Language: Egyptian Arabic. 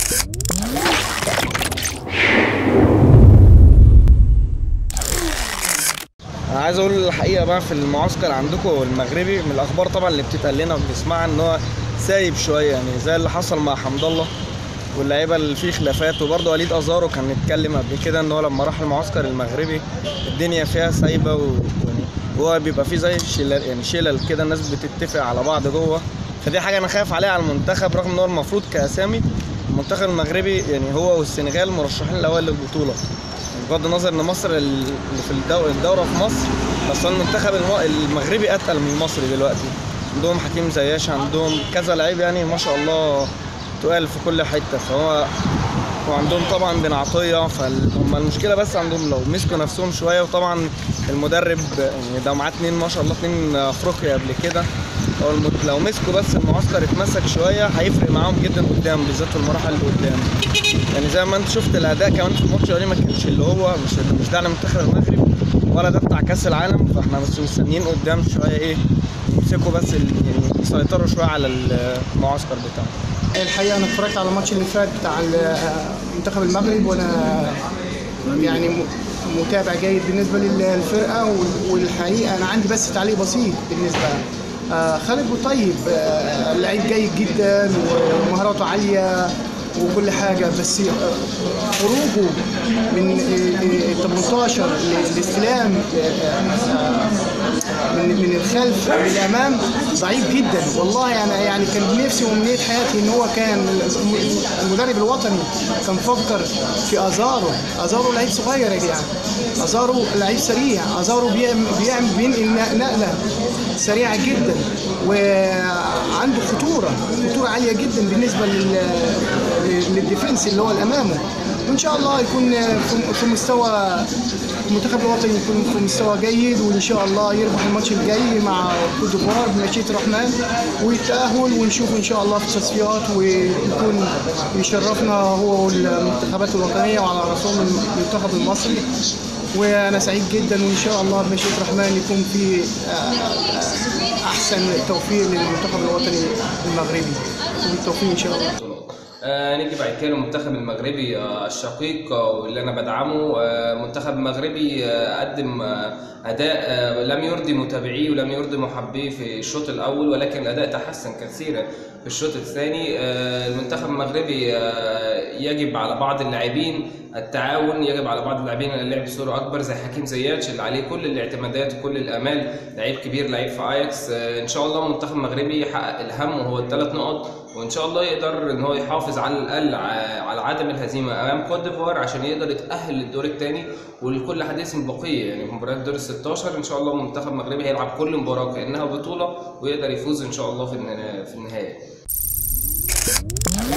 انا عايز اقول الحقيقه بقى في المعسكر عندكم المغربي من الاخبار طبعا اللي بتتقال لنا وبنسمعها ان هو سايب شويه يعني زي اللي حصل مع حمد الله واللعيبه اللي فيه خلافات وبرضه وليد ازارو كان اتكلم قبل كده ان هو لما راح المعسكر المغربي الدنيا فيها سايبه و... يعني هو بيبقى فيه زي شلل يعني شلل كده الناس بتتفق على بعض جوه فدي حاجه انا خايف عليها على المنتخب رغم ان هو المفروض كاسامي المنتخب المغربي يعني هو والسنغال مرشحين الاوائل للبطوله بغض النظر ان مصر اللي في الدو- الدوره في مصر بس هو المنتخب الم- المغربي اتقل من المصري دلوقتي عندهم حكيم زياش عندهم كذا لعيب يعني ما شاء الله تقال في كل حته فهو وعندهم طبعا بن عطيه فهم المشكله بس عندهم لو مسكوا نفسهم شويه وطبعا المدرب يعني ده معاه اتنين ما شاء الله اتنين افريقيا قبل كده لو الم- لو مسكوا بس المعسكر اتمسك شويه هيفرق معاهم جدا قدام بالذات في المراحل اللي قدام يعني زي ما انت شفت الاداء كمان في الماتش الاولاني ما كانش اللي هو مش مش ده على منتخب المغرب ولا ده بتاع كاس العالم فاحنا بس مستنيين قدام شويه ايه يمسكوا بس ال- يعني يسيطروا شويه على المعسكر بتاعهم الحقيقه انا اتفرجت على الماتش اللي فات بتاع ال- منتخب المغرب وانا يعني م- متابع جيد بالنسبه للفرقه وال- والحقيقه انا عندي بس تعليق بسيط بالنسبه آه، خالد بوطيب آه، لعيب جيد جدا ومهاراته عاليه وكل حاجه بس آه، خروجه من آه، آه، 18 للاستلام آه، آه، من من الخلف للامام ضعيف جدا والله انا يعني كان نفسي وامنيه حياتي ان هو كان الم- المدرب الوطني كان فكر في ازارو ازارو لعيب صغير يا جدعان ازارو لعيب سريع ازارو بيعمل بيعمل بينقل نقله سريعه جدا وعنده خطوره خطوره عاليه جدا بالنسبه لل للديفنس اللي هو اللي امامه وان شاء الله يكون في- في مستوى المنتخب الوطني يكون في مستوى جيد وان شاء الله يربح الماتش الجاي مع كوت ديفوار بمشيئه الرحمن ويتاهل ونشوفه ان شاء الله في التصفيات ويكون يشرفنا هو والمنتخبات الوطنيه وعلى راسهم المنتخب المصري وانا سعيد جدا وان شاء الله بمشيئه الرحمن يكون في آه، آه، احسن توفيق للمنتخب الوطني المغربي وبالتوفيق ان شاء الله آه نيجي بعد كده المنتخب المغربي آه الشقيق آه واللي انا بدعمه آه منتخب مغربي آه قدم آه اداء آه لم يرضي متابعيه ولم يرضي محبيه في الشوط الاول ولكن الاداء تحسن كثيرا في الشوط الثاني آه المنتخب المغربي آه يجب على بعض اللاعبين التعاون يجب على بعض اللاعبين اللعب بصوره اكبر زي حكيم زياتش اللي عليه كل الاعتمادات وكل الامال لعيب كبير لعيب في اياكس آه ان شاء الله المنتخب المغربي يحقق الهم وهو الثلاث نقط وان شاء الله يقدر ان هو يحافظ على الاقل ع- على عدم الهزيمه امام كوت ديفوار عشان يقدر يتاهل للدور الثاني ولكل حديث بقيه يعني مباريات دور ال 16 ان شاء الله المنتخب المغربي هيلعب كل مباراه كانها بطوله ويقدر يفوز ان شاء الله في النها- في النهايه